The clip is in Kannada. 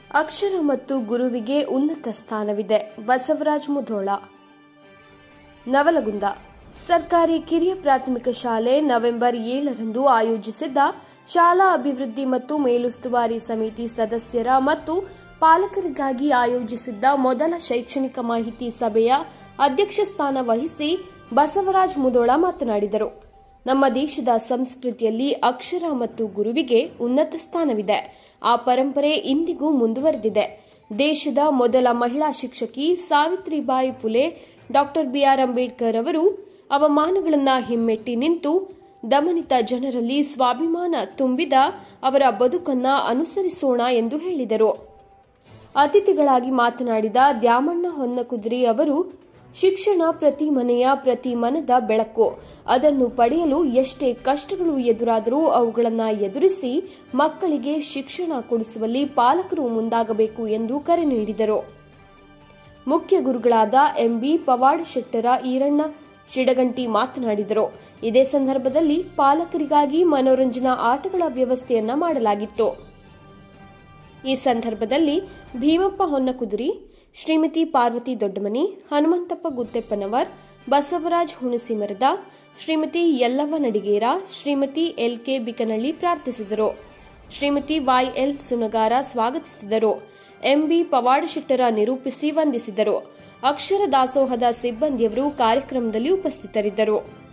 ಅಕ್ಷರ ಮತ್ತು ಗುರುವಿಗೆ ಉನ್ನತ ಸ್ಥಾನವಿದೆ ಬಸವರಾಜ್ ಮುಧೋಳ ನವಲಗುಂದ ಸರ್ಕಾರಿ ಕಿರಿಯ ಪ್ರಾಥಮಿಕ ಶಾಲೆ ನವೆಂಬರ್ ಏಳರಂದು ಆಯೋಜಿಸಿದ್ದ ಶಾಲಾ ಅಭಿವೃದ್ಧಿ ಮತ್ತು ಮೇಲುಸ್ತುವಾರಿ ಸಮಿತಿ ಸದಸ್ಯರ ಮತ್ತು ಪಾಲಕರಿಗಾಗಿ ಆಯೋಜಿಸಿದ್ದ ಮೊದಲ ಶೈಕ್ಷಣಿಕ ಮಾಹಿತಿ ಸಭೆಯ ಅಧ್ಯಕ್ಷ ಸ್ಥಾನ ವಹಿಸಿ ಬಸವರಾಜ್ ಮುದೋಳ ಮಾತನಾಡಿದರು ನಮ್ಮ ದೇಶದ ಸಂಸ್ಕೃತಿಯಲ್ಲಿ ಅಕ್ಷರ ಮತ್ತು ಗುರುವಿಗೆ ಉನ್ನತ ಸ್ಥಾನವಿದೆ ಆ ಪರಂಪರೆ ಇಂದಿಗೂ ಮುಂದುವರೆದಿದೆ ದೇಶದ ಮೊದಲ ಮಹಿಳಾ ಶಿಕ್ಷಕಿ ಸಾವಿತ್ರಿಬಾಯಿ ಫುಲೆ ಡಾಕ್ಟರ್ ಬಿಆರ್ ಅಂಬೇಡ್ಕರ್ ಅವರು ಅವಮಾನಗಳನ್ನು ಹಿಮ್ಮೆಟ್ಟಿ ನಿಂತು ದಮನಿತ ಜನರಲ್ಲಿ ಸ್ವಾಭಿಮಾನ ತುಂಬಿದ ಅವರ ಬದುಕನ್ನ ಅನುಸರಿಸೋಣ ಎಂದು ಹೇಳಿದರು ಅತಿಥಿಗಳಾಗಿ ಮಾತನಾಡಿದ ದ್ಯಾಮಣ್ಣ ಹೊನ್ನಕುದ್ರಿ ಅವರು ಶಿಕ್ಷಣ ಪ್ರತಿ ಮನೆಯ ಪ್ರತಿ ಮನದ ಬೆಳಕು ಅದನ್ನು ಪಡೆಯಲು ಎಷ್ಟೇ ಕಷ್ಟಗಳು ಎದುರಾದರೂ ಅವುಗಳನ್ನು ಎದುರಿಸಿ ಮಕ್ಕಳಿಗೆ ಶಿಕ್ಷಣ ಕೊಡಿಸುವಲ್ಲಿ ಪಾಲಕರು ಮುಂದಾಗಬೇಕು ಎಂದು ಕರೆ ನೀಡಿದರು ಮುಖ್ಯ ಗುರುಗಳಾದ ಎಂಬಿ ಪವಾಡ್ ಶೆಟ್ಟರ ಈರಣ್ಣ ಶಿಡಗಂಟಿ ಮಾತನಾಡಿದರು ಇದೇ ಸಂದರ್ಭದಲ್ಲಿ ಪಾಲಕರಿಗಾಗಿ ಮನೋರಂಜನಾ ಆಟಗಳ ವ್ಯವಸ್ಥೆಯನ್ನ ಮಾಡಲಾಗಿತ್ತು ಈ ಸಂದರ್ಭದಲ್ಲಿ ಭೀಮಪ್ಪ ಹೊನ್ನಕುದುರಿ ಶ್ರೀಮತಿ ಪಾರ್ವತಿ ದೊಡ್ಡಮನಿ ಹನುಮಂತಪ್ಪ ಗುತ್ತೆಪ್ಪನವರ್ ಬಸವರಾಜ್ ಹುಣಸಿಮರದ ಶ್ರೀಮತಿ ಯಲ್ಲವ್ವ ನಡಿಗೇರ ಶ್ರೀಮತಿ ಎಲ್ಕೆ ಬಿಕನಳ್ಳಿ ಪ್ರಾರ್ಥಿಸಿದರು ಶ್ರೀಮತಿ ವೈಎಲ್ ಸುನಗಾರ ಸ್ವಾಗತಿಸಿದರು ಎಂಬಿ ಪವಾಡಶೆಟ್ಟರ ನಿರೂಪಿಸಿ ವಂದಿಸಿದರು ಅಕ್ಷರ ದಾಸೋಹದ ಸಿಬ್ಬಂದಿಯವರು ಕಾರ್ಯಕ್ರಮದಲ್ಲಿ ಉಪಸ್ಥಿತರಿದ್ದರು